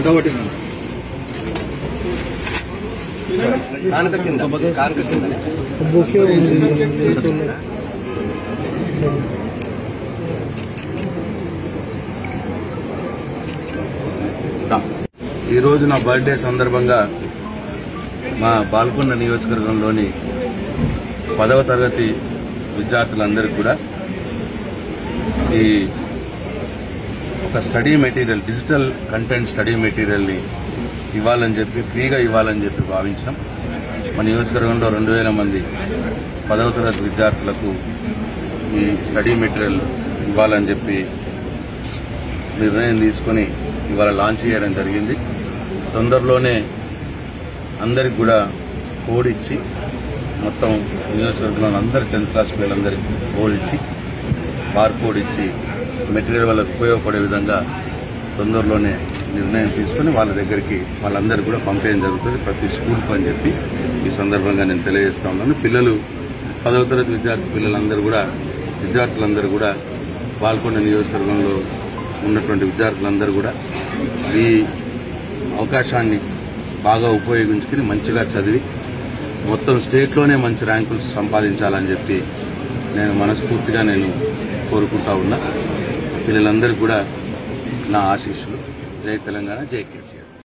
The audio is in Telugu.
కాబట్టి కానుక కింద కానుక కింద ఈరోజు నా బర్త్డే సందర్భంగా మా బాల్కొండ నియోజకవర్గంలోని పదవ తరగతి విద్యార్థులందరికీ కూడా ఈ ఒక study material digital content study మెటీరియల్ని ఇవ్వాలని చెప్పి ఫ్రీగా ఇవ్వాలని చెప్పి భావించాం మా నియోజకవర్గంలో రెండు వేల మంది పదవ తరగతి విద్యార్థులకు ఈ స్టడీ మెటీరియల్ ఇవ్వాలని చెప్పి నిర్ణయం తీసుకొని ఇవాళ లాంచ్ చేయడం జరిగింది తొందరలోనే అందరికి కూడా కోడ్ ఇచ్చి మొత్తం నియోజకవర్గంలో అందరి టెన్త్ క్లాస్ పిల్లలందరికీ కోడ్ ఇచ్చి బార్ కోడ్ ఇచ్చి మెటీరియల్ వాళ్ళకి ఉపయోగపడే విధంగా తొందరలోనే నిర్ణయం తీసుకొని వాళ్ళ దగ్గరికి వాళ్ళందరికీ కూడా పంపేయడం జరుగుతుంది ప్రతి స్కూల్కి అని చెప్పి ఈ సందర్భంగా నేను తెలియజేస్తా ఉన్నాను పిల్లలు పదవ తరగతి విద్యార్థి పిల్లలందరూ కూడా విద్యార్థులందరూ కూడా పాల్గొన్న నియోజకవర్గంలో ఉన్నటువంటి విద్యార్థులందరూ కూడా ఈ అవకాశాన్ని బాగా ఉపయోగించుకుని మంచిగా చదివి మొత్తం స్టేట్లోనే మంచి ర్యాంకులు సంపాదించాలని చెప్పి నేను మనస్ఫూర్తిగా నేను కోరుకుంటా ఉన్నా పిల్లలందరికీ కూడా నా ఆశీస్సులు జై తెలంగాణ జై కేసీఆర్